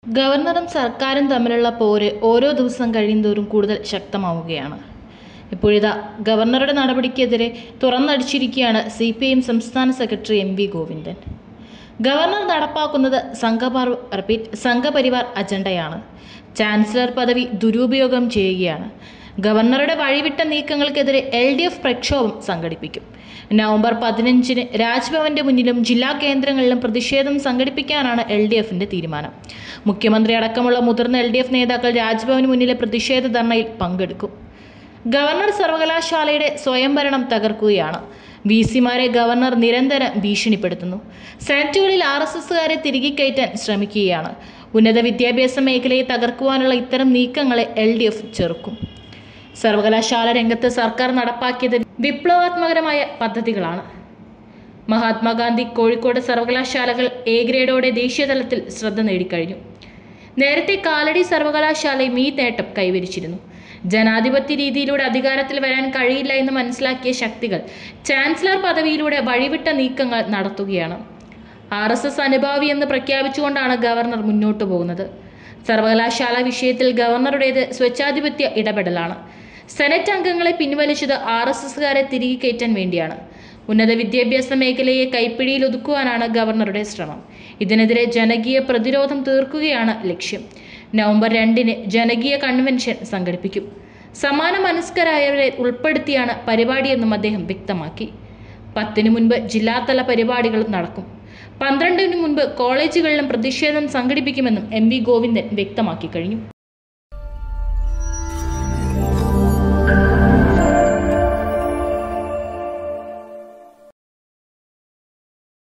ഗവർണറും സർക്കാരും തമ്മിലുള്ള പോര് ഓരോ ദിവസം കഴിയുന്തോറും കൂടുതൽ ശക്തമാവുകയാണ് ഇപ്പോഴിതാ ഗവർണറുടെ നടപടിക്കെതിരെ തുറന്നടിച്ചിരിക്കുകയാണ് സി പി എം സംസ്ഥാന secretary M V Govindan governor നടപ്പാക്കുന്നത് സംഘപർ റിപ്പീറ്റ് സംഘപരിവാർ അജണ്ടയാണ് ചാൻസലർ പദവി ദുരുപയോഗം ചെയ്യുകയാണ് ഗവർണറുടെ വഴിവിട്ട നീക്കങ്ങൾക്കെതിരെ എൽ ഡി എഫ് പ്രക്ഷോഭം സംഘടിപ്പിക്കും നവംബർ പതിനഞ്ചിന് രാജ്ഭവന്റെ മുന്നിലും ജില്ലാ കേന്ദ്രങ്ങളിലും പ്രതിഷേധം സംഘടിപ്പിക്കാനാണ് എൽ ഡി എഫിന്റെ തീരുമാനം മുഖ്യമന്ത്രി അടക്കമുള്ള മുതിർന്ന എൽ ഡി എഫ് നേതാക്കൾ രാജ്ഭവന് മുന്നിലെ പ്രതിഷേധ ധർണയിൽ പങ്കെടുക്കും ഗവർണർ സർവകലാശാലയുടെ സ്വയംഭരണം തകർക്കുകയാണ് വി സിമാരെ ഗവർണർ നിരന്തരം ഭീഷണിപ്പെടുത്തുന്നു സെനറ്റുകളിൽ ആർ എസ് എസുകാരെ തിരികെ കയറ്റാൻ ശ്രമിക്കുകയാണ് ഉന്നത വിദ്യാഭ്യാസ മേഖലയെ തകർക്കുവാനുള്ള ഇത്തരം നീക്കങ്ങളെ എൽ ഡി എഫ് ചെറുക്കും സർവകലാശാല രംഗത്ത് സർക്കാർ നടപ്പാക്കിയത് വിപ്ലവാത്മകരമായ പദ്ധതികളാണ് മഹാത്മാഗാന്ധി കോഴിക്കോട് സർവകലാശാലകൾ എ ഗ്രേഡോടെ ദേശീയതലത്തിൽ ശ്രദ്ധ നേടിക്കഴിഞ്ഞു നേരത്തെ കാലടി സർവകലാശാലയും ഈ നേട്ടം കൈവരിച്ചിരുന്നു ജനാധിപത്യ രീതിയിലൂടെ അധികാരത്തിൽ വരാൻ കഴിയില്ല എന്ന് മനസ്സിലാക്കിയ ശക്തികൾ ചാൻസലർ പദവിയിലൂടെ വഴിവിട്ട നീക്കങ്ങൾ നടത്തുകയാണ് ആർ എസ് എസ് അനുഭാവി എന്ന് പ്രഖ്യാപിച്ചുകൊണ്ടാണ് ഗവർണർ മുന്നോട്ടു പോകുന്നത് സർവകലാശാല വിഷയത്തിൽ ഗവർണറുടേത് സ്വച്ഛാധിപത്യ ഇടപെടലാണ് സെനറ്റ് അംഗങ്ങളെ പിൻവലിച്ചത് ആർ എസ് എസുകാരെ തിരികെ കയറ്റാൻ വേണ്ടിയാണ് ഉന്നത വിദ്യാഭ്യാസ മേഖലയെ കൈപ്പിടിയിൽ ഒതുക്കുവാനാണ് ഗവർണറുടെ ശ്രമം ഇതിനെതിരെ ജനകീയ പ്രതിരോധം തീർക്കുകയാണ് ലക്ഷ്യം നവംബർ രണ്ടിന് ജനകീയ കൺവെൻഷൻ സംഘടിപ്പിക്കും സമാന മനസ്കരായവരെ ഉൾപ്പെടുത്തിയാണ് പരിപാടിയെന്നും അദ്ദേഹം വ്യക്തമാക്കി പത്തിന് മുൻപ് ജില്ലാതല പരിപാടികളും നടക്കും പന്ത്രണ്ടിന് മുൻപ് കോളേജുകളിലും പ്രതിഷേധം സംഘടിപ്പിക്കുമെന്നും എം വി ഗോവിന്ദൻ വ്യക്തമാക്കി കഴിഞ്ഞു